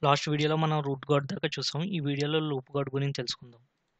Last వీడియోలో మనం route gourd దాకా చూసాం ఈ వీడియోలో లూప్ గార్డ్ గురించి తెలుసుకుందాం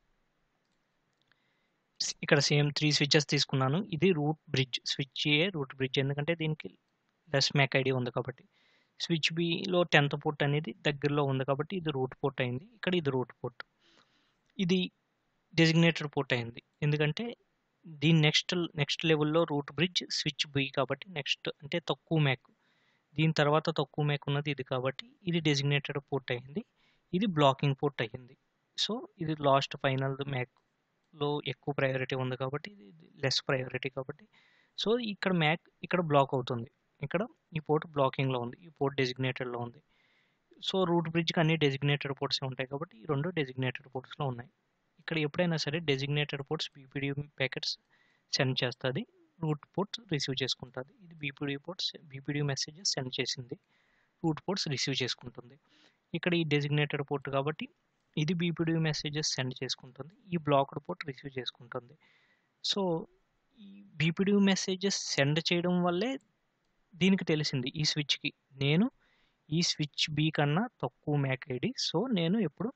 స్- ఇక్కడ సేమ్ త్రీ స్విచ్చెస్ తీసుకున్నాను ఇది root bridge switch A root bridge ఎందుకంటే దీనికి లెస్ మ్యాక్ ఐడి ఉంది కాబట్టి స్విచ్ బిలో టెన్త్ పోర్ట్ అనేది దగ్గరలో ఉంది కాబట్టి ఇది రూట్ పోర్ట్ అయింది ఇక్కడ ఇది రూట్ పోర్ట్ ఇది డెసిగ్నేటెడ్ పోర్ట్ అయింది ఎందుకంటే దీని నెక్స్ట్ నెక్స్ట్ లెవెల్లో రూట్ బ్రిడ్జ్ స్విచ్ బి కాబట్టి నెక్స్ట్ అంటే తక్కువ మ్యాక్ దీని తర్వాత తక్కువ మ్యాక్ ఉన్నది ఇది కాబట్టి ఇది డెసిగ్నేటెడ్ పోర్ట్ అయింది ఇది బ్లాకింగ్ పోర్ట్ అయ్యింది సో ఇది లాస్ట్ ఫైనల్ మ్యాక్లో ఎక్కువ ప్రయారిటీ ఉంది కాబట్టి ఇది లెస్ ప్రయారిటీ కాబట్టి సో ఇక్కడ మ్యాక్ ఇక్కడ బ్లాక్ అవుతుంది ఇక్కడ ఈ పోర్ట్ బ్లాకింగ్లో ఉంది ఈ పోర్ట్ డెసిగ్నేటెడ్లో ఉంది సో రూట్ బ్రిడ్జ్కి అన్ని డెసిగ్నేటెడ్ పోర్ట్స్ ఉంటాయి కాబట్టి ఈ రెండు డెసిగ్నేటెడ్ పోర్ట్స్లో ఉన్నాయి ఇక్కడ ఎప్పుడైనా సరే designated ports BPDU packets send చేస్తుంది రూట్ పోర్ట్ రిసీవ్ చేసుకుంటుంది ఇది BPDU ports BPDU messages send చేసింది రూట్ పోర్ట్స్ రిసీవ్ చేసుకుంటుంది ఇక్కడ ఈ డెసిగ్నేటెడ్ పోర్ట్ కాబట్టి ఇది బీపీడీ మెసేజెస్ సెండ్ చేసుకుంటుంది ఈ బ్లాక్డ్ పోర్ట్ రిసీవ్ చేసుకుంటుంది సో ఈ బీపీడీ మెసేజెస్ సెండ్ చేయడం వల్లే దీనికి తెలిసింది ఈ స్విచ్కి నేను ఈ స్విచ్ బి కన్నా తక్కువ మ్యాక్ ఐడి సో నేను ఎప్పుడు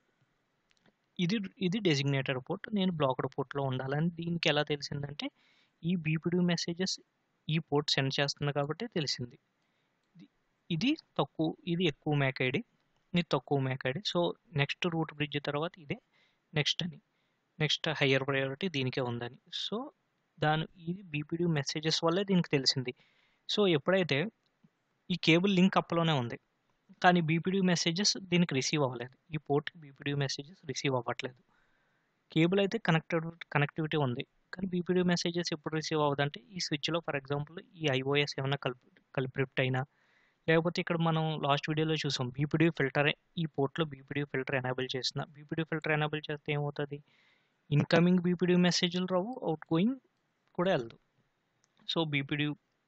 ఇది ఇది డెసిగ్నేటెడ్ పోర్ట్ నేను బ్లాక్డ్ పోర్ట్లో ఉండాలని దీనికి ఎలా తెలిసిందంటే ఈ బీపీడీ మెసేజెస్ ఈ పోర్ట్ సెండ్ చేస్తుంది కాబట్టి తెలిసింది ఇది- ఇది తక్కువ ఇది ఎక్కువ మ్యాక్ ఐడి ఇది తక్కువ MAC ID so next root bridge తర్వాత ఇదే నెక్స్ట్ అని నెక్స్ట్ హయ్యర్ ప్రయారిటీ దీనికే ఉందని సో దాని ఇది బీపీడీ మెసేజెస్ వల్లే దీనికి తెలిసింది సో ఎప్పుడైతే ఈ కేబుల్ లింక్ అప్లోనే ఉంది కానీ బీపీడీ మెసేజెస్ దీనికి రిసీవ్ అవ్వలేదు ఈ పోర్ట్కి బీపీడీ మెసేజెస్ రిసీవ్ అవ్వట్లేదు కేబుల్ అయితే కనెక్టెడ్ కనెక్టివిటీ ఉంది కానీ బీపీడీ మెసేజెస్ ఎప్పుడు రిసీవ్ అవ్వదంటే ఈ స్విచ్లో ఫర్ ఎగ్జాంపుల్ ఈ ఐఓఎస్ ఏమైనా కలిపి కలిప్రిప్ట్ అయినా లేకపోతే ఇక్కడ మనం లాస్ట్ వీడియోలో చూసాం బీపీడీ ఫిల్టర్ ఈ పోర్ట్లో బీపీడీ ఫిల్టర్ ఎనేబుల్ చేసిన బీపీడీ ఫిల్టర్ ఎనేబుల్ చేస్తే ఏమవుతుంది ఇన్కమింగ్ బీపీడీ మెసేజ్లు రావు అవుట్ గోయింగ్ కూడా వెళ్ళదు సో బీపీడీ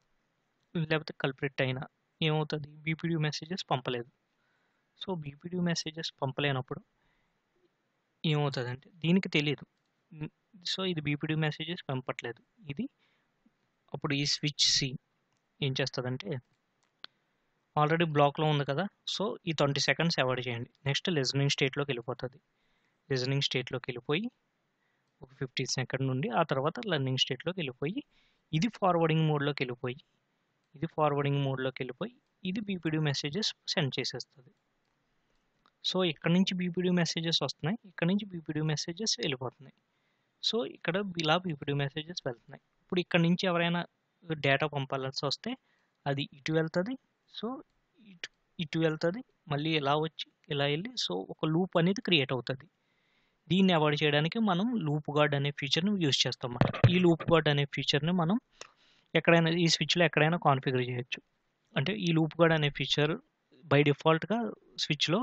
లేకపోతే కల్ప్రిట్ అయినా ఏమవుతుంది బీపీడీ మెసేజెస్ పంపలేదు సో బీపీడీ మెసేజెస్ పంపలేనప్పుడు ఏమవుతుంది అంటే దీనికి తెలియదు సో ఇది బీపీడీ మెసేజెస్ పంపట్లేదు ఇది అప్పుడు ఈ స్విచ్ సి ఏం చేస్తుందంటే ఆల్రెడీ బ్లాక్లో ఉంది కదా సో ఈ ట్వంటీ సెకండ్స్ అవాయిడ్ చేయండి నెక్స్ట్ లిజనింగ్ స్టేట్లోకి వెళ్ళిపోతుంది లిజనింగ్ స్టేట్లోకి వెళ్ళిపోయి ఒక ఫిఫ్టీ సెకండ్ నుండి ఆ తర్వాత లర్నింగ్ స్టేట్లోకి వెళ్ళిపోయి ఇది ఫార్వర్డింగ్ మోడ్లోకి వెళ్ళిపోయి ఇది ఫార్వర్డింగ్ మోడ్లోకి వెళ్ళిపోయి ఇది బీపీడీ మెసేజెస్ సెండ్ చేసేస్తుంది సో ఇక్కడ నుంచి బీపీడీ మెసేజెస్ వస్తున్నాయి ఇక్కడ నుంచి బీపీడీ మెసేజెస్ వెళ్ళిపోతున్నాయి సో ఇక్కడ ఇలా బీపీడీ మెసేజెస్ వెళ్తున్నాయి ఇప్పుడు ఇక్కడ నుంచి ఎవరైనా డేటా పంపాల్సి వస్తే అది ఇటు వెళ్తుంది సో ఇటు ఇటు వెళ్తుంది మళ్ళీ ఇలా వచ్చి ఇలా వెళ్ళి సో ఒక లూప్ అనేది క్రియేట్ అవుతుంది దీన్ని అవాయిడ్ చేయడానికి మనం లూప్ గార్డ్ అనే ఫీచర్ని యూజ్ చేస్తాం అన్నమాట. ఈ లూప్ గార్డ్ అనే ఫీచర్ని మనం ఎక్కడైనా ఈ స్విచ్లో ఎక్కడైనా కాన్ఫిగర్ చేయొచ్చు అంటే ఈ లూప్ గార్డ్ అనే ఫీచర్ బై డిఫాల్ట్గా స్విచ్లో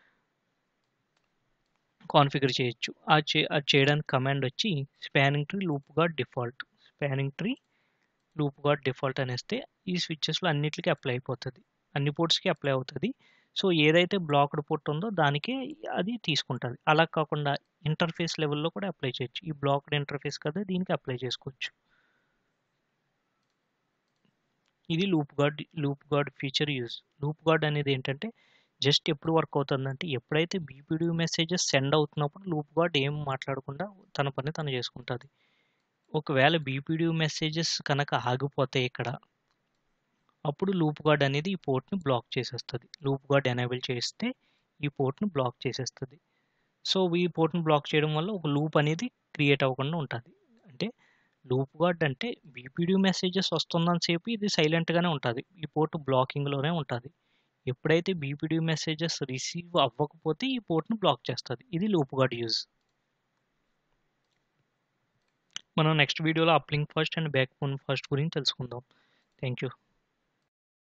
కాన్ఫిగర్ చేయొచ్చు ఆ చే అది చేయడానికి కమాండ్ వచ్చి spanning tree loop guard default spanning tree loop guard default అనేస్తే ఈ స్విచ్చెస్లో అన్నిటికీ అప్లై అయిపోతుంది అన్ని పోర్ట్స్కి అప్లై అవుతుంది సో ఏదైతే బ్లాక్డ్ పోర్ట్ ఉందో దానికే అది తీసుకుంటుంది అలా కాకుండా ఇంటర్ఫేస్ లెవెల్లో కూడా అప్లై చేయొచ్చు ఈ బ్లాక్డ్ ఇంటర్ఫేస్ కదా దీనికి అప్లై చేసుకోవచ్చు ఇది loop guard loop guard feature use loop guard అనేది ఏంటంటే జస్ట్ ఎప్పుడు వర్క్ అవుతుందంటే ఎప్పుడైతే బీపీడీ మెసేజెస్ సెండ్ అవుతున్నప్పుడు లూప్ గార్డ్ ఏం మాట్లాడకుండా తన పని తను చేసుకుంటుంది ఒకవేళ బీపీడీ మెసేజెస్ కనుక ఆగిపోతే ఇక్కడ అప్పుడు లూప్ గార్డ్ అనేది ఈ పోర్ట్ని బ్లాక్ చేసేస్తుంది లూప్ గార్డ్ ఎనేబుల్ చేస్తే ఈ పోర్ట్ని బ్లాక్ చేసేస్తుంది సో ఈ పోర్ట్ని బ్లాక్ చేయడం వల్ల ఒక లూప్ అనేది క్రియేట్ అవ్వకుండా ఉంటుంది అంటే లూప్ గార్డ్ అంటే బీపీడీ మెసేజెస్ వస్తున్నంతసేపు ఇది సైలెంట్గానే ఉంటుంది ఈ పోర్ట్ బ్లాకింగ్లోనే ఉంటుంది ఎప్పుడైతే బీపీడీ మెసేజెస్ రిసీవ్ అవ్వకపోతే ఈ పోర్ట్ని బ్లాక్ చేస్తుంది ఇది లూప్ గార్డ్ యూజ్ మనం నెక్స్ట్ వీడియోలో uplink fast and backbone fast గురించి తెలుసుకుందాం థ్యాంక్ యూ